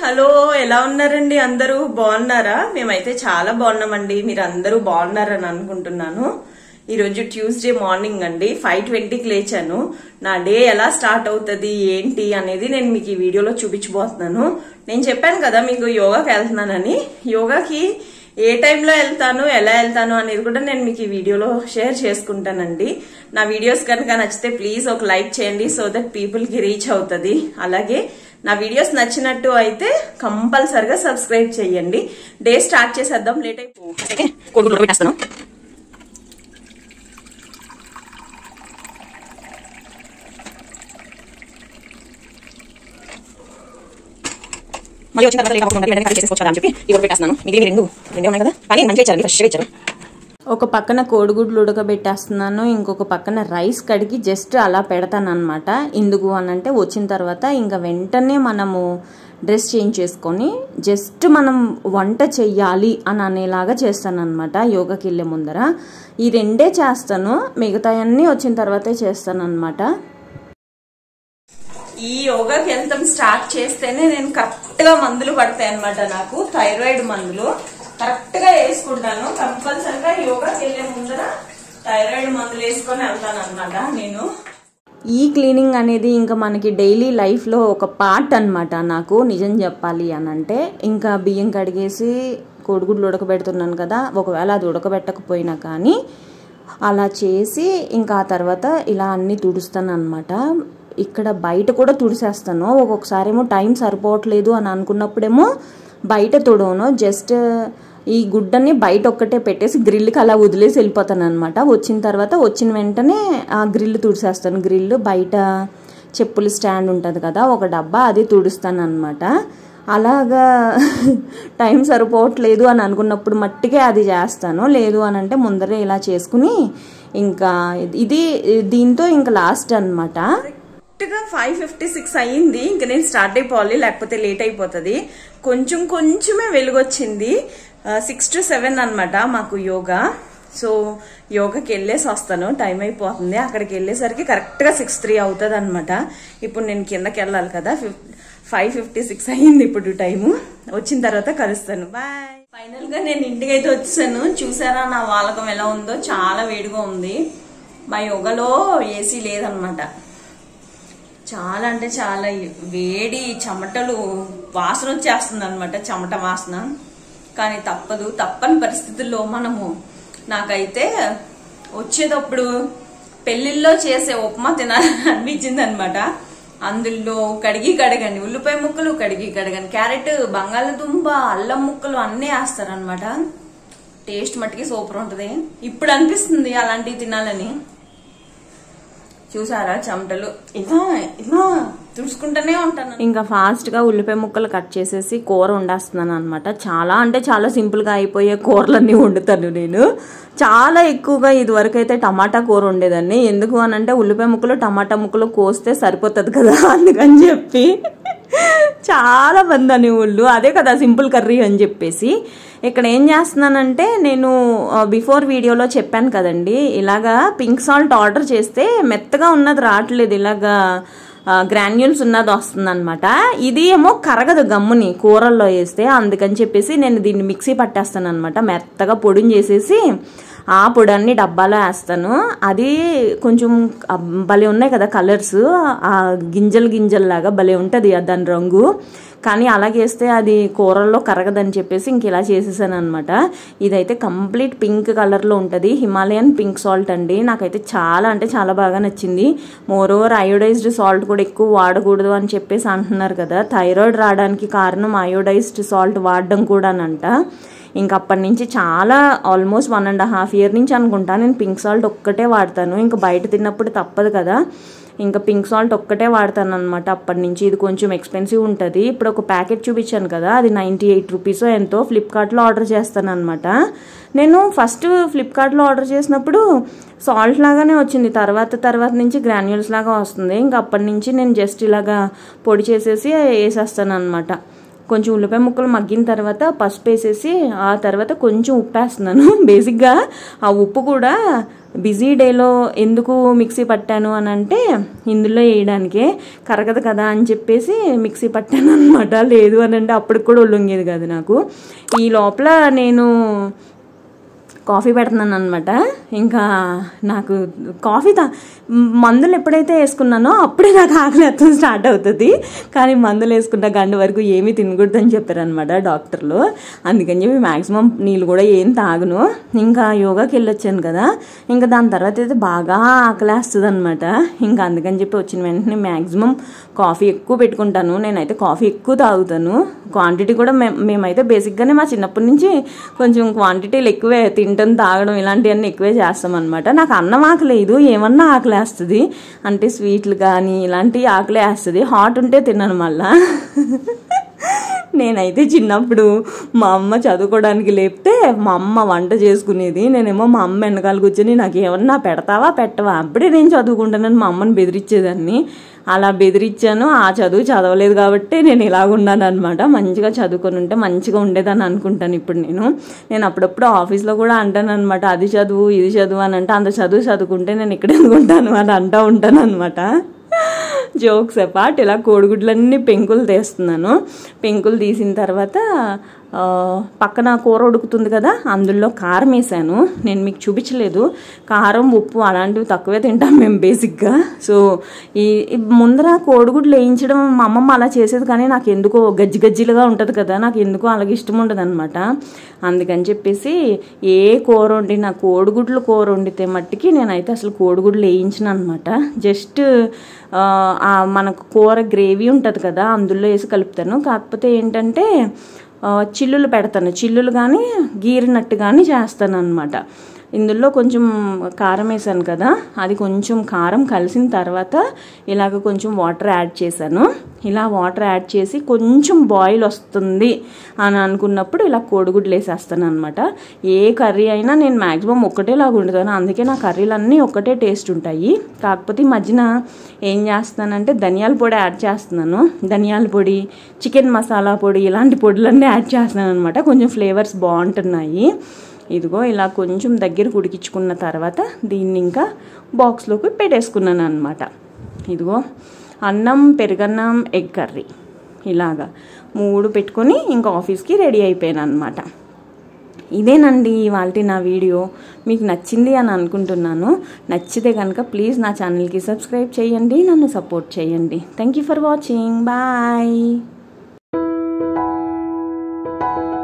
hello ఎలా ఉన్నారండి అందరూ బాగున్నారా మేమైతే చాలా బాగున్నామండి మీరు అందరూ బాగున్నారని అనుకుంటున్నాను ఈరోజు ట్యూస్డే మార్నింగ్ అండి ఫైవ్ ట్వంటీకి లేచాను నా డే ఎలా స్టార్ట్ అవుతుంది ఏంటి అనేది నేను మీకు ఈ వీడియోలో చూపించబోతున్నాను నేను చెప్పాను కదా మీకు యోగాకి వెళ్తున్నానని యోగాకి ఏ టైంలో వెళ్తాను ఎలా వెళ్తాను అనేది కూడా నేను మీకు ఈ వీడియోలో షేర్ చేసుకుంటానండి నా వీడియోస్ కనుక నచ్చితే ప్లీజ్ ఒక లైక్ చేయండి సో దట్ పీపుల్కి రీచ్ అవుతుంది అలాగే నా వీడియోస్ నచ్చినట్టు అయితే కంపల్సరిగా సబ్స్క్రైబ్ చేయండి డే స్టార్ట్ చేసేద్దాం లేట్ అయిపో కొడుకులు పెట్టేస్తాను మళ్ళీ వచ్చిన తర్వాత లేట్ అవ్వకుండా వెంటనే కట్ చేసేసుకోవచ్చు కదా అని చెప్పి ఇవి పెట్టేస్తున్నాను మిగిలిన రెండు రెండే ఉన్నాయి కదా కానీ మంచిగా ఇచ్చారు ఫ్రెష్గా ఇచ్చారు ఒక పక్కన కోడిగుడ్లు ఉడకబెట్టేస్తున్నాను ఇంకొక పక్కన రైస్ కడిగి జస్ట్ అలా పెడతాను అనమాట ఎందుకు అని అంటే వచ్చిన తర్వాత ఇంకా వెంటనే మనము డ్రెస్ చేంజ్ చేసుకొని జస్ట్ మనం వంట చెయ్యాలి అని అనేలాగా చేస్తాను అనమాట యోగాకి వెళ్ళే ముందర ఈ రెండే చేస్తాను మిగతా అన్నీ వచ్చిన తర్వాతే చేస్తాను అనమాట ఈ యోగాకి వెళ్తాం స్టార్ట్ చేస్తేనే నేను కరెక్ట్ గా మందులు పడతాయి అనమాట నాకు థైరాయిడ్ మందులు కరెక్ట్ గా వేసుకుంటాను కంపల్సరిగా యోగాకి వెళ్లే ముందర థైరాయిడ్ మందులు వేసుకొని వెళ్తాను అనమాట నేను ఈ క్లీనింగ్ అనేది ఇంకా మనకి డైలీ లైఫ్లో ఒక పార్ట్ అనమాట నాకు నిజం చెప్పాలి అని అంటే ఇంకా బియ్యం కడిగేసి కోడిగుడ్లు ఉడకబెడుతున్నాను కదా ఒకవేళ అది ఉడకబెట్టకపోయినా కానీ అలా చేసి ఇంకా ఆ తర్వాత ఇలా అన్నీ తుడుస్తాను అనమాట ఇక్కడ బయట కూడా తుడిసేస్తాను ఒక్కొక్కసారి ఏమో టైం సరిపోవట్లేదు అని అనుకున్నప్పుడేమో బయట తుడవను జస్ట్ ఈ గుడ్డని బయట ఒక్కటే పెట్టేసి గ్రిల్కి అలా వదిలేసి వెళ్ళిపోతాను అనమాట వచ్చిన తర్వాత వచ్చిన వెంటనే ఆ గ్రిల్ తుడిసేస్తాను గ్రిల్ బయట చెప్పుల స్టాండ్ ఉంటుంది కదా ఒక డబ్బా అది తుడుస్తాను అనమాట అలాగా టైం సరిపోవట్లేదు అని అనుకున్నప్పుడు మట్టికే అది చేస్తాను లేదు అని అంటే ముందరే ఇలా చేసుకుని ఇంకా ఇది దీంతో ఇంకా లాస్ట్ అనమాట కరెక్ట్గా ఫైవ్ ఫిఫ్టీ సిక్స్ అయ్యింది ఇంకా నేను స్టార్ట్ అయిపోవాలి లేకపోతే లేట్ అయిపోతుంది కొంచెం కొంచెమే వెలుగొచ్చింది సిక్స్ టు సెవెన్ అనమాట మాకు యోగా సో యోగాకి వెళ్ళేసి వస్తాను టైం అయిపోతుంది అక్కడికి వెళ్ళేసరికి కరెక్ట్గా సిక్స్ త్రీ అవుతుంది అనమాట ఇప్పుడు నేను కిందకి వెళ్ళాలి కదా ఫైవ్ ఫిఫ్టీ సిక్స్ అయ్యింది ఇప్పుడు టైము వచ్చిన తర్వాత కలుస్తాను బాయ్ ఫైనల్ గా నేను ఇంటికి అయితే వచ్చాను చూసారా నా వాలకం ఎలా ఉందో చాలా వేడిగా ఉంది మా యోగాలో ఏసీ లేదనమాట చాలా అంటే చాలా వేడి చెమటలు వాసన వచ్చేస్తుంది అనమాట చెమట వాసన కానీ తప్పదు తప్పని పరిస్థితుల్లో మనము నాకైతే వచ్చేటప్పుడు పెళ్లిల్లో చేసే ఉప్మా తినాలని అనిపించింది అనమాట అందులో కడిగి కడగండి ఉల్లిపాయ ముక్కలు కడిగి కడగండి క్యారెట్ బంగాళదుంప అల్లం ముక్కలు అన్నీ వేస్తారనమాట టేస్ట్ మట్టుకి సూపర్ ఉంటుంది ఇప్పుడు అనిపిస్తుంది అలాంటివి తినాలని చూసారా చెమటలు ఇలా ఇలా తుడుచుకుంటూనే ఉంటాను ఇంకా ఫాస్ట్గా ఉల్లిపాయ ముక్కలు కట్ చేసేసి కూర వండేస్తున్నాను అనమాట చాలా అంటే చాలా సింపుల్గా అయిపోయే కూరలన్నీ వండుతాను నేను చాలా ఎక్కువగా ఇదివరకు అయితే టమాటా కూర వండేదాన్ని ఎందుకు అని అంటే ఉల్లిపాయ ముక్కలు టమాటా ముక్కలు కోస్తే సరిపోతుంది కదా అందుకని చెప్పి చాలా మంది అనేవాళ్ళు అదే కదా సింపుల్ కర్రీ అని చెప్పేసి ఇక్కడ ఏం చేస్తున్నానంటే నేను బిఫోర్ వీడియోలో చెప్పాను కదండి ఇలాగా పింక్ సాల్ట్ ఆర్డర్ చేస్తే మెత్తగా ఉన్నది రావట్లేదు ఇలాగా గ్రాన్యూల్స్ ఉన్నది వస్తుంది అనమాట ఇది ఏమో కరగదు గమ్ముని కూరల్లో వేస్తే అందుకని చెప్పేసి నేను దీన్ని మిక్సీ పట్టేస్తాను అనమాట మెత్తగా పొడిని చేసేసి ఆ పొడాన్ని డబ్బాలో వేస్తాను అది కొంచెం భలే ఉన్నాయి కదా కలర్స్ ఆ గింజలు గింజల్లాగా భలే ఉంటుంది దాని రంగు కానీ అలాగేస్తే అది కూరల్లో కరగదని చెప్పేసి ఇంక ఇలా చేసేసాను అనమాట ఇదైతే కంప్లీట్ పింక్ కలర్లో ఉంటుంది హిమాలయన్ పింక్ సాల్ట్ అండి నాకైతే చాలా అంటే చాలా బాగా నచ్చింది మోర్ ఓవర్ అయోడైజ్డ్ సాల్ట్ కూడా ఎక్కువ వాడకూడదు అని చెప్పేసి అంటున్నారు కదా థైరాయిడ్ రావడానికి కారణం అయోడైజ్డ్ సాల్ట్ వాడడం కూడానంట ఇంక అప్పటి నుంచి చాలా almost one and half year నుంచి అనుకుంటా నేను పింక్ సాల్ట్ ఒక్కటే వాడతాను ఇంకా బయట తిన్నప్పుడు తప్పదు కదా ఇంకా పింక్ సాల్ట్ ఒక్కటే వాడతాను అనమాట అప్పటి నుంచి ఇది కొంచెం ఎక్స్పెన్సివ్ ఉంటుంది ఇప్పుడు ఒక ప్యాకెట్ చూపించాను కదా అది నైంటీ ఎయిట్ రూపీస్ ఎంతో ఫ్లిప్కార్ట్లో ఆర్డర్ చేస్తాను అనమాట నేను ఫస్ట్ ఫ్లిప్కార్ట్లో ఆర్డర్ చేసినప్పుడు సాల్ట్ లాగానే వచ్చింది తర్వాత తర్వాత నుంచి గ్రాన్యూల్స్ లాగా వస్తుంది ఇంకా అప్పటి నుంచి నేను జస్ట్ ఇలాగా పొడి చేసేసి వేసేస్తాను అనమాట కొంచెం ఉల్లిపాయ ముక్కలు మగ్గిన తర్వాత పసుపు వేసేసి ఆ తర్వాత కొంచెం ఉప్పు వేస్తున్నాను బేసిక్గా ఆ ఉప్పు కూడా బిజీ డేలో ఎందుకు మిక్సీ పట్టాను అని అంటే ఇందులో వేయడానికే కరగదు కదా అని చెప్పేసి మిక్సీ పట్టాను అనమాట లేదు అని అంటే అప్పటికి కూడా ఒళ్ళొంగేది కాదు నాకు ఈ లోపల నేను కాఫీ పెడుతున్నాను అనమాట ఇంకా నాకు కాఫీ తా మందులు ఎప్పుడైతే వేసుకున్నానో అప్పుడే నాకు ఆకలి ఎత్తడం స్టార్ట్ అవుతుంది కానీ మందులు వేసుకున్న గంట వరకు ఏమీ తినకూడదని చెప్పారనమాట డాక్టర్లు అందుకని చెప్పి మ్యాక్సిమం నీళ్ళు కూడా ఏం తాగను ఇంకా యోగాకి వెళ్ళొచ్చాను కదా ఇంకా దాని తర్వాత అయితే బాగా ఆకలేస్తుంది అనమాట ఇంకా అందుకని చెప్పి వచ్చిన వెంటనే మ్యాక్సిమం కాఫీ ఎక్కువ పెట్టుకుంటాను నేనైతే కాఫీ ఎక్కువ తాగుతాను క్వాంటిటీ కూడా మే మేమైతే బేసిక్గానే మా చిన్నప్పటి నుంచి కొంచెం క్వాంటిటీలు ఎక్కువే తినటం తాగడం ఇలాంటివన్నీ ఎక్కువే చేస్తాం అనమాట నాకు అన్నం ఆకలేదు ఏమన్నా ఆకలేస్తుంది అంటే స్వీట్లు కానీ ఇలాంటివి ఆకలేస్తుంది హాట్ ఉంటే తిన్నాను మళ్ళా నేనైతే చిన్నప్పుడు మా అమ్మ చదువుకోవడానికి లేపితే మా అమ్మ వంట చేసుకునేది నేనేమో మా అమ్మ వెనకాల కూర్చొని నాకు ఏమన్నా పెడతావా పెట్టవా అప్పుడే నేను చదువుకుంటానని మా అమ్మని బెదిరించేదాన్ని అలా బెదిరించాను ఆ చదువు చదవలేదు కాబట్టి నేను ఇలాగున్నాను అనమాట మంచిగా చదువుకొని ఉంటే మంచిగా ఉండేదని అనుకుంటాను ఇప్పుడు నేను నేను అప్పుడప్పుడు ఆఫీస్లో కూడా అంటాను అనమాట అది చదువు ఇది చదువు అని అంటే అంత చదువు చదువుకుంటే నేను ఇక్కడ ఎందుకుంటాను అని అంటూ ఉంటాను అనమాట జోక్స్ అపార్ట్ ఇలా కోడిగుడ్లన్నీ పెంకులు తీస్తున్నాను పెంకులు తీసిన తర్వాత ఆ, పక్కన కూర ఉడుకుతుంది కదా అందులో కారం వేసాను నేను మీకు చూపించలేదు కారం ఉప్పు అలాంటివి తక్కువే తింటాం మేము బేసిక్గా సో ఈ ఈ ముందర కోడిగుడ్లు వేయించడం మా అమ్మమ్మ అలా చేసేది కానీ నాకు ఎందుకో గజ్జి గజ్జిలుగా ఉంటుంది కదా నాకు ఎందుకో అలాగే ఇష్టం ఉండదు అనమాట అందుకని చెప్పేసి ఏ కూర వండినా కోడిగుడ్లు కూర వండితే మట్టికి నేనైతే అసలు కోడిగుడ్లు వేయించిన అనమాట జస్ట్ ఆ మనకు కూర గ్రేవీ ఉంటుంది కదా అందులో వేసి కలుపుతాను కాకపోతే ఏంటంటే ఆ, చిల్లులు పెడతాను చిల్లులు కానీ గీరినట్టు కానీ చేస్తాను అనమాట ఇందులో కొంచెం కారం వేసాను కదా అది కొంచెం కారం కలిసిన తర్వాత ఇలాగ కొంచెం వాటర్ యాడ్ చేశాను ఇలా వాటర్ యాడ్ చేసి కొంచెం బాయిల్ వస్తుంది అని అనుకున్నప్పుడు ఇలా కోడిగుడ్లు వేసేస్తాను అనమాట ఏ కర్రీ అయినా నేను మ్యాక్సిమం ఒక్కటేలాగా వండుతాను అందుకే నా కర్రీలన్నీ ఒక్కటే టేస్ట్ ఉంటాయి కాకపోతే ఈ మధ్యన ఏం చేస్తానంటే ధనియాల పొడి యాడ్ చేస్తున్నాను ధనియాల పొడి చికెన్ మసాలా పొడి ఇలాంటి పొడులన్నీ యాడ్ చేస్తున్నాను అనమాట కొంచెం ఫ్లేవర్స్ బాగుంటున్నాయి ఇదిగో ఇలా కొంచెం దగ్గర ఉడికించుకున్న తర్వాత దీన్ని ఇంకా బాక్స్లోకి పెట్టేసుకున్నాను అనమాట ఇదిగో అన్నం పెరుగన్నం ఎగ్ కర్రీ ఇలాగా మూడు పెట్టుకొని ఇంకా ఆఫీస్కి రెడీ అయిపోయాను అనమాట ఇదేనండి ఇవాళ నా వీడియో మీకు నచ్చింది అని అనుకుంటున్నాను నచ్చితే కనుక ప్లీజ్ నా ఛానల్కి సబ్స్క్రైబ్ చేయండి నన్ను సపోర్ట్ చేయండి thank you for watching bye